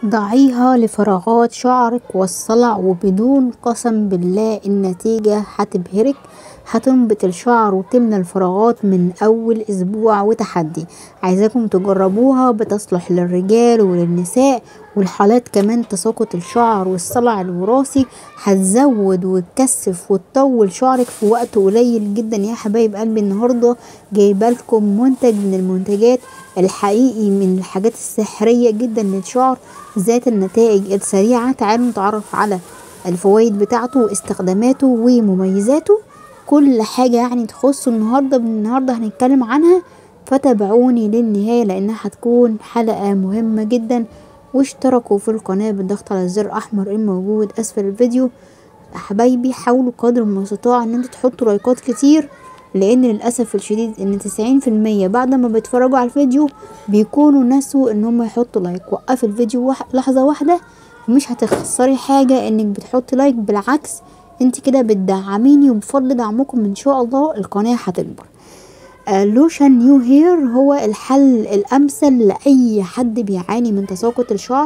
ضعيها لفراغات شعرك والصلع وبدون قسم بالله النتيجة هتبهرك هتنبت الشعر وتملى الفراغات من اول اسبوع وتحدي عايزاكم تجربوها بتصلح للرجال وللنساء والحالات كمان تساقط الشعر والصلع الوراثي هتزود وتكثف وتطول شعرك في وقت قليل جدا يا حبايب قلبي النهارده جايبالكم منتج من المنتجات الحقيقي من الحاجات السحريه جدا للشعر ذات النتائج السريعه تعالوا نتعرف على الفوائد بتاعته واستخداماته ومميزاته كل حاجة يعني تخص النهاردة من النهاردة هنتكلم عنها فتابعوني للنهاية لانها هتكون حلقة مهمة جدا واشتركوا في القناة بالضغط على الزر الاحمر الموجود اسفل الفيديو حبايبي حاولوا قدر المستطاع ان انتوا تحطوا لايكات كتير لان للاسف الشديد ان تسعين في المية بعد ما بيتفرجوا على الفيديو بيكونوا نسوا ان هم يحطوا لايك وقف الفيديو وح لحظة واحدة مش هتخسري حاجة انك بتحطي لايك بالعكس انت كده بتدعميني وبفضل دعمكم ان شاء الله القناة هتكبر آه لوشن نيو هير هو الحل الامثل لاي حد بيعاني من تساقط الشعر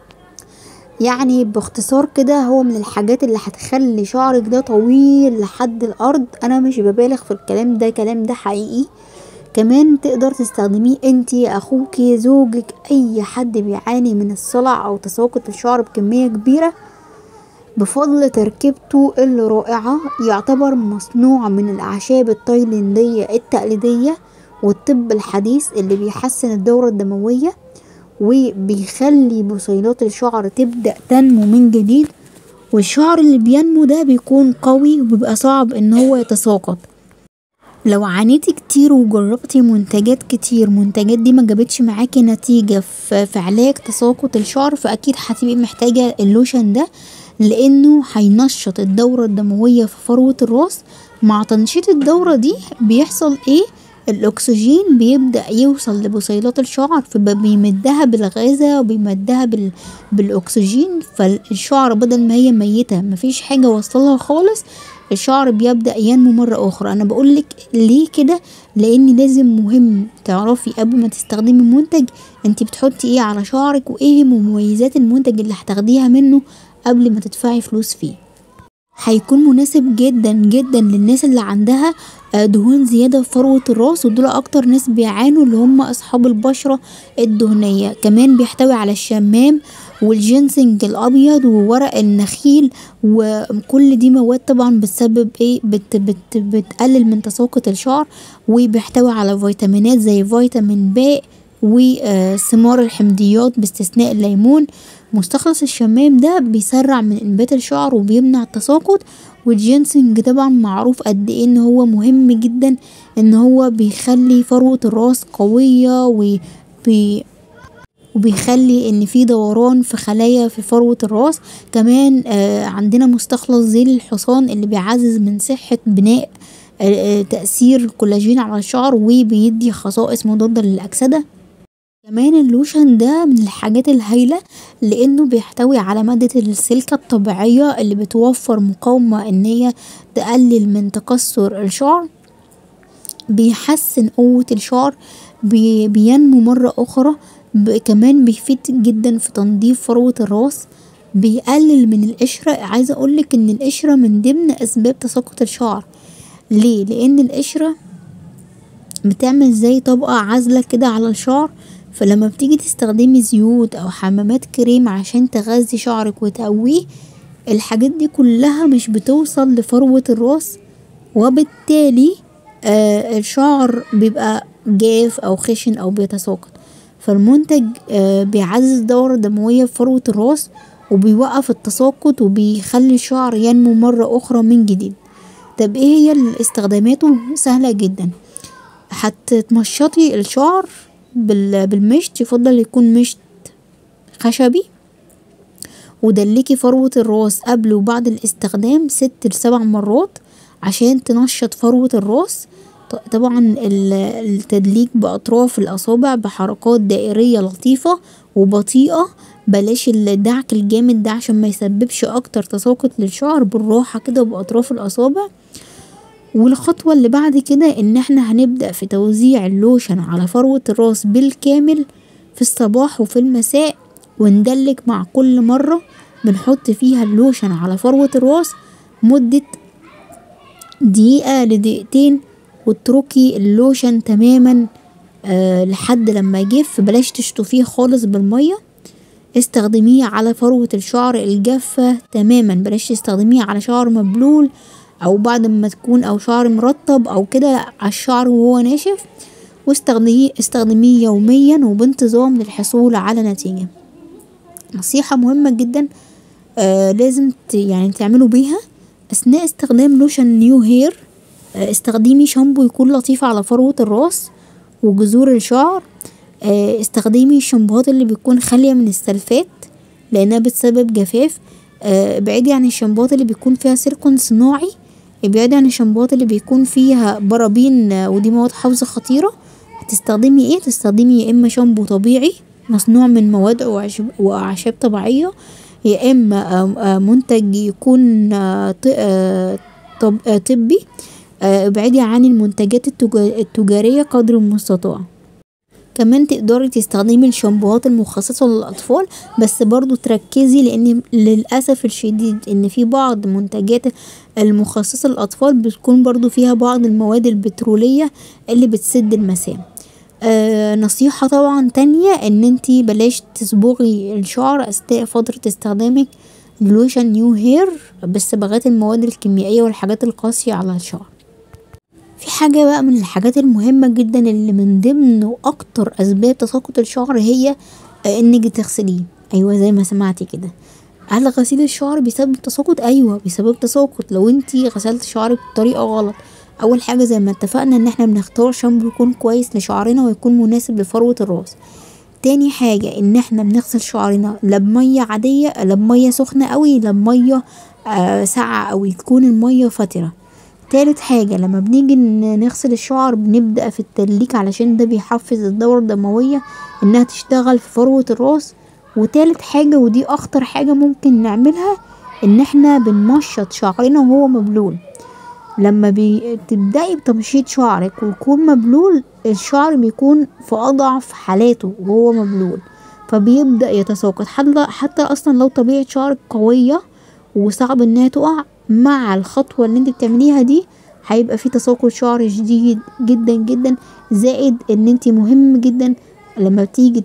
يعني باختصار كده هو من الحاجات اللي هتخلي شعرك ده طويل لحد الارض انا مش ببالغ في الكلام ده كلام ده حقيقي كمان تقدر تستخدميه انتي اخوكي زوجك اي حد بيعاني من الصلع او تساقط الشعر بكمية كبيرة بفضل تركيبته الرائعة يعتبر مصنوع من الأعشاب التايلاندية التقليدية والطب الحديث اللي بيحسن الدورة الدموية وبيخلي بصيلات الشعر تبدأ تنمو من جديد والشعر اللي بينمو ده بيكون قوي وبيبقى صعب ان هو يتساقط لو عانيتي كتير وجربتي منتجات كتير منتجات دي ما جابتش معاكي نتيجة في علاج تساقط الشعر فاكيد هتبقي محتاجة اللوشن ده لانه هينشط الدورة الدموية في فروة الراس مع تنشيط الدورة دي بيحصل ايه الاكسجين بيبدأ يوصل لبصيلات الشعر فبيمدها بالغذاء وبيمدها بال... بالاكسجين فالشعر بدل ما هي ميتة مفيش حاجة وصلها خالص الشعر بيبدأ ينمو مرة أخرى أنا بقولك ليه كده لأن لازم مهم تعرفي قبل ما تستخدمي المنتج انت بتحطي ايه على شعرك وايه مميزات المنتج اللي هتاخديها منه قبل ما تدفعي فلوس فيه هيكون مناسب جدا جدا للناس اللي عندها دهون زيادة في فروة الراس ودول اكتر ناس بيعانوا اللي هم اصحاب البشرة الدهنية كمان بيحتوي على الشمام والجنسنج الابيض وورق النخيل وكل دي مواد طبعا بتسبب ايه بت بت بتقلل من تساقط الشعر وبيحتوي على فيتامينات زي فيتامين ب وثمار الحمضيات باستثناء الليمون مستخلص الشمام ده بيسرع من انبات الشعر وبيمنع التساقط والجينسنج طبعا معروف قد ايه ان هو مهم جدا ان هو بيخلي فروة الراس قوية وبي وبيخلي ان في دوران في خلايا في فروة الراس كمان آه عندنا مستخلص ذيل الحصان اللي بيعزز من صحة بناء آه تأثير الكولاجين على الشعر وبيدي خصائص مضادة للأكسدة كمان اللوشن ده من الحاجات الهايلة لانه بيحتوي على مادة السيليكا الطبيعية اللي بتوفر مقاومة ان هي تقلل من تكسر الشعر بيحسن قوة الشعر بي بينمو مرة اخرى كمان بيفيد جدا في تنظيف فروة الراس بيقلل من القشرة عايزة اقولك ان القشرة من ضمن اسباب تساقط الشعر ليه لان القشرة بتعمل زي طبقة عازلة كده على الشعر فلما بتيجي تستخدمي زيوت او حمامات كريم عشان تغذي شعرك وتقويه الحاجات دي كلها مش بتوصل لفروة الراس وبالتالي آه الشعر بيبقى جاف او خشن او بيتساقط فالمنتج آه بيعزز الدورة الدموية في فروة الراس وبيوقف التساقط وبيخلي الشعر ينمو مرة اخرى من جديد طب ايه هي استخداماته سهلة جدا هتتمشطي الشعر بالمشط يفضل يكون مشط خشبي ودلكي فروة الراس قبل وبعد الاستخدام ست لسبع مرات عشان تنشط فروة الراس طبعا التدليك بأطراف الأصابع بحركات دائرية لطيفة وبطيئة بلاش الدعك الجامد ده عشان ما يسببش أكتر تساقط للشعر بالراحة كده بأطراف الأصابع والخطوة اللي بعد كده ان احنا هنبدأ في توزيع اللوشن على فروة الراس بالكامل في الصباح وفي المساء وندلك مع كل مرة بنحط فيها اللوشن على فروة الراس مدة دقيقة لدقيقتين واتركي اللوشن تماما آه لحد لما يجف بلاش تشطفيه خالص بالمية استخدميه على فروة الشعر الجافة تماما بلاش تستخدميه على شعر مبلول او بعد ما تكون او شعر مرطب او كده لأ على الشعر وهو ناشف واستخدميه استخدميه يوميا وبانتظام للحصول على نتيجة نصيحة مهمة جدا آه لازم ت يعني تعملوا بيها اثناء استخدام لوشن نيو هير آه استخدمي شامبو يكون لطيف على فروة الراس وجذور الشعر آه استخدمي الشامبوهات اللي بتكون خالية من السلفات لانها بتسبب جفاف آه ابعدي عن الشامبوهات اللي بيكون فيها سيليكون صناعي ابعدي عن الشامبوهات اللي بيكون فيها برابين آه ودي مواد حافظة خطيرة هتستخدمي ايه تستخدمي يا اما شامبو طبيعي مصنوع من مواد وأعشاب, وأعشاب طبيعية يا اما منتج يكون طبي ابعدي عن المنتجات التجارية قدر المستطاع كمان تقدري تستخدمي الشامبوهات المخصصة للأطفال بس برضو تركزي لأن للأسف الشديد إن في بعض منتجات المخصصة للأطفال بتكون برضو فيها بعض المواد البترولية اللي بتسد المسام آه نصيحة طبعا تانية ان انتي بلاش تصبغي الشعر اثناء فترة استخدامك لوشن نيو هير بالصبغات المواد الكيميائية والحاجات القاسية على الشعر في حاجة بقى من الحاجات المهمة جدا اللي من ضمن واكتر اسباب تساقط الشعر هي آه انك تغسليه ايوه زي ما سمعتي كده هل غسيل الشعر بيسبب تساقط ايوه بيسبب تساقط لو انتي غسلت شعرك بطريقة غلط اول حاجة زي ما اتفقنا ان احنا بنختار شامبو يكون كويس لشعرنا ويكون مناسب لفروة الراس تاني حاجة ان احنا بنغسل شعرنا لا بمية عادية لا بمية سخنة اوي لا بمية آه ساقعة اوي تكون المية فترة تالت حاجة لما بنيجي نغسل الشعر بنبدأ في التدليك علشان ده بيحفز الدورة الدموية انها تشتغل في فروة الراس وتالت حاجة ودي اخطر حاجة ممكن نعملها ان احنا بنمشط شعرنا وهو مبلول لما بتبدأي بتمشيط شعرك ويكون مبلول الشعر بيكون في أضعف حالاته وهو مبلول فبيبدأ يتساقط حتى, حتى أصلا لو طبيعة شعرك قوية وصعب انها تقع مع الخطوة اللي انت بتعمليها دي هيبقى في تساقط شعر شديد جدا جدا زائد ان انت مهم جدا لما تيجي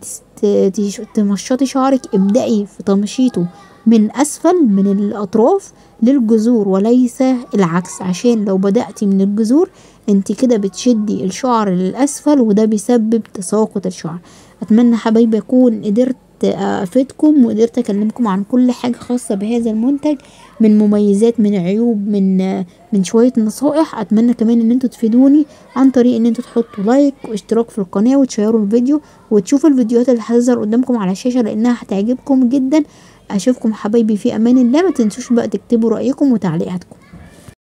تمشطي شعرك ابدأي في تمشيطه من اسفل من الاطراف للجذور وليس العكس عشان لو بدأتي من الجذور انت كده بتشدي الشعر للأسفل وده بيسبب تساقط الشعر اتمنى حبايبي اكون قدرت افيدكم وقدرت اكلمكم عن كل حاجة خاصة بهذا المنتج من مميزات من عيوب من من شوية نصائح اتمنى كمان ان انتوا تفيدوني عن طريق ان انتوا تحطوا لايك واشتراك في القناة وتشيروا الفيديو وتشوفوا الفيديوهات اللي هتظهر قدامكم على الشاشة لانها هتعجبكم جدا اشوفكم حبايبي في امان الله ما تنسوش بقى تكتبوا رايكم وتعليقاتكم